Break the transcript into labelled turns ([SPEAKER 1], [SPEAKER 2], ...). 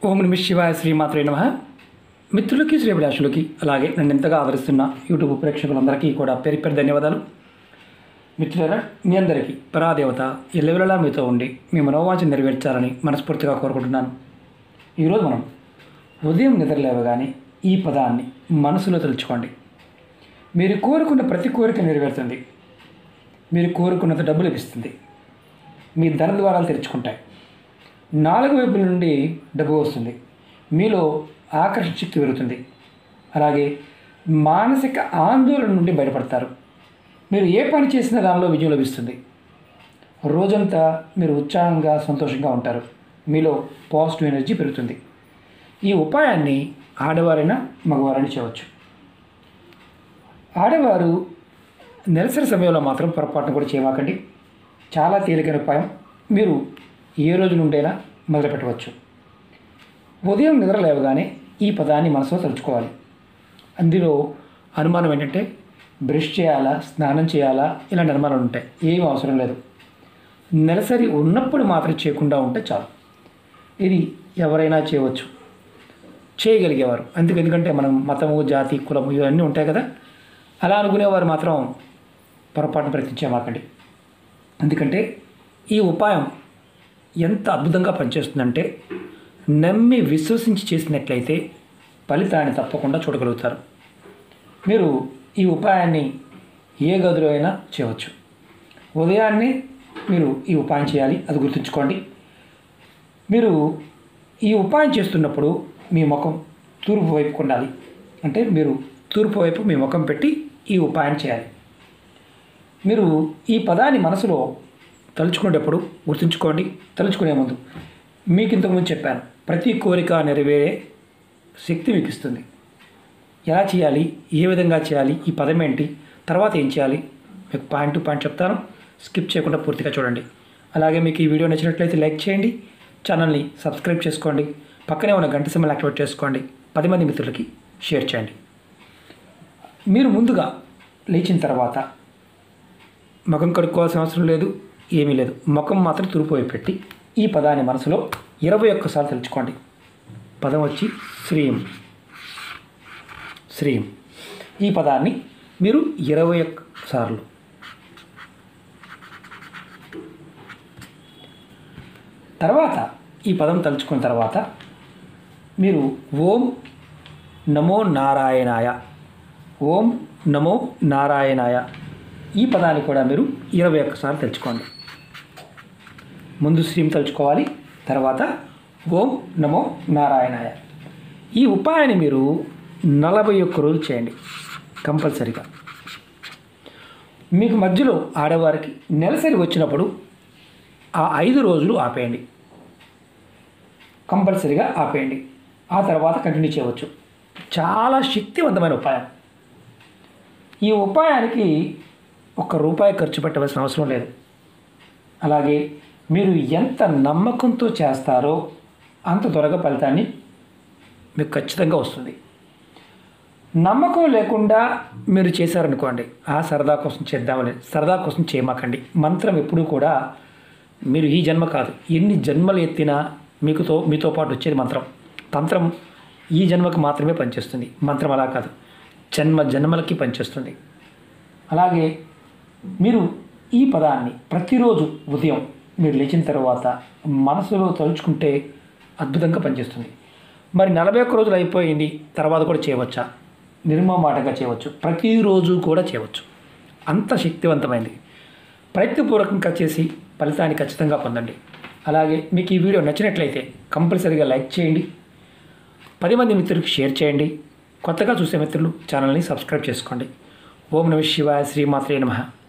[SPEAKER 1] ఓం నమ శివాయ శ్రీమాత్రే నమ మిత్రులకి శ్రీభిలాషులకి అలాగే నన్ను ఎంతగా ఆదరిస్తున్న యూట్యూబ్ ప్రేక్షకులందరికీ కూడా పేరు పేరు ధన్యవాదాలు మిత్రులారా మీ అందరికీ పరాదేవత ఎల్లవెల్లలా మీతో ఉండి మీ మనోవాంఛ నెరవేర్చాలని మనస్ఫూర్తిగా కోరుకుంటున్నాను ఈరోజు మనం ఉదయం నిద్రలేవగానే ఈ పదాన్ని మనసులో తలుచుకోండి మీరు కోరుకున్న ప్రతి కోరిక నెరవేరుతుంది మీరు కోరుకున్నంత డబ్బు లభిస్తుంది మీ ధన ద్వారాలు తెరుచుకుంటాయి నాలుగు వైపుల నుండి డబ్బు వస్తుంది మీలో ఆకర్షణ శక్తి పెరుగుతుంది అలాగే మానసిక ఆందోళన నుండి బయటపడతారు మీరు ఏ పని చేసినా దానిలో విజయం లభిస్తుంది రోజంతా మీరు ఉత్సాహంగా సంతోషంగా ఉంటారు మీలో పాజిటివ్ ఎనర్జీ పెరుగుతుంది ఈ ఉపాయాన్ని ఆడవారైనా మగవారైనా చేయవచ్చు ఆడవారు నెలసరి సమయంలో మాత్రం పొరపాటును కూడా చేయమాకండి చాలా తేలికైన ఉపాయం మీరు ఏ రోజు నుండైనా మొదలు పెట్టవచ్చు ఉదయం నిద్ర లేవగానే ఈ పదాన్ని మనసులో తలుచుకోవాలి అందులో అనుమానం ఏంటంటే బ్రష్ చేయాలా స్నానం చేయాలా ఇలాంటి అనుమానాలు ఉంటాయి ఏం అవసరం లేదు నెలసరి ఉన్నప్పుడు మాత్రం చేయకుండా ఉంటే చాలు ఇది ఎవరైనా చేయవచ్చు చేయగలిగేవారు అందుకు ఎందుకంటే మనం మతము జాతి కులము ఇవన్నీ ఉంటాయి కదా అలా అనుకునేవారు మాత్రం పొరపాటున ప్రయత్నించేమాకండి ఎందుకంటే ఈ ఉపాయం ఎంత అద్భుతంగా పనిచేస్తుందంటే నమ్మి విశ్వసించి చేసినట్లయితే ఫలితాన్ని తప్పకుండా చూడగలుగుతారు మీరు ఈ ఉపాయాన్ని ఏ గదిలో అయినా చేయవచ్చు ఉదయాన్నే మీరు ఈ ఉపాయం చేయాలి అది గుర్తుంచుకోండి మీరు ఈ ఉపాయం చేస్తున్నప్పుడు మీ ముఖం తూర్పు వైపుకు ఉండాలి అంటే మీరు తూర్పు వైపు మీ ముఖం పెట్టి ఈ ఉపాయం చేయాలి మీరు ఈ పదాన్ని మనసులో తలుచుకునేటప్పుడు గుర్తుంచుకోండి తలుచుకునే ముందు మీకు ఇంతకుముందు చెప్పాను ప్రతి కోరిక నెరవేరే శక్తి మీకు ఇస్తుంది ఎలా చేయాలి ఏ విధంగా చేయాలి ఈ పదం ఏంటి తర్వాత ఏం చేయాలి మీకు పాయింట్ టు పాయింట్ చెప్తాను స్కిప్ చేయకుండా పూర్తిగా చూడండి అలాగే మీకు ఈ వీడియో నచ్చినట్లయితే లైక్ చేయండి ఛానల్ని సబ్స్క్రైబ్ చేసుకోండి పక్కనే ఉన్న గంట సింబల్ యాక్టివేట్ చేసుకోండి పది మంది మిత్రులకి షేర్ చేయండి మీరు ముందుగా లేచిన తర్వాత ముఖం కడుక్కోవాల్సిన అవసరం లేదు ఏమీ లేదు ముఖం మాత్రం తూర్పు వైపు పెట్టి ఈ పదాన్ని మనసులో ఇరవై ఒక్కసార్లు తలుచుకోండి పదం వచ్చి శ్రీం శ్రీం ఈ పదాన్ని మీరు ఇరవై ఒక్క సార్లు తర్వాత ఈ పదం తలుచుకున్న తర్వాత మీరు ఓం నమో నారాయణాయ ఓం నమో నారాయణాయ ఈ పదాన్ని కూడా మీరు ఇరవై ఒక్కసార్లు తలుచుకోండి ముందు శ్రీం తలుచుకోవాలి తర్వాత ఓం నమో నారాయణాయ ఈ ఉపాయాన్ని మీరు నలభై ఒక్క రోజులు చేయండి కంపల్సరిగా మీకు మధ్యలో ఆడవారికి నెలసరి వచ్చినప్పుడు ఆ ఐదు రోజులు ఆపేయండి కంపల్సరిగా ఆపేయండి ఆ తర్వాత కంటిన్యూ చేయవచ్చు చాలా శక్తివంతమైన ఉపాయం ఈ ఉపాయానికి ఒక్క రూపాయి ఖర్చు పెట్టవలసిన అవసరం లేదు అలాగే మీరు ఎంత నమ్మకంతో చేస్తారో అంత త్వరగా ఫలితాన్ని మీకు ఖచ్చితంగా వస్తుంది నమ్మకం లేకుండా మీరు చేశారనుకోండి ఆ సరదా కోసం చేద్దామని సరదా కోసం చేయమాకండి మంత్రం ఎప్పుడూ కూడా మీరు ఈ జన్మ కాదు ఎన్ని జన్మలు ఎత్తినా మీకుతో మీతో పాటు వచ్చేది మంత్రం తంత్రం ఈ జన్మకు మాత్రమే పనిచేస్తుంది మంత్రం అలా కాదు జన్మ జన్మలకి పనిచేస్తుంది అలాగే మీరు ఈ పదాన్ని ప్రతిరోజు ఉదయం మీరు లేచిన తర్వాత మనసులో తలుచుకుంటే అద్భుతంగా పనిచేస్తుంది మరి నలభై ఒక్క రోజులు అయిపోయింది తర్వాత కూడా చేయవచ్చా నిర్మమాటంగా చేయవచ్చు ప్రతిరోజు కూడా చేయవచ్చు అంత శక్తివంతమైంది ప్రయత్నపూర్వకంగా చేసి ఫలితాన్ని ఖచ్చితంగా పొందండి అలాగే మీకు ఈ వీడియో నచ్చినట్లయితే కంపల్సరీగా లైక్ చేయండి పది మంది మిత్రులకు షేర్ చేయండి కొత్తగా చూసే మిత్రులు ఛానల్ని సబ్స్క్రైబ్ చేసుకోండి ఓం నమ శివాయ శ్రీమాత్రే నమః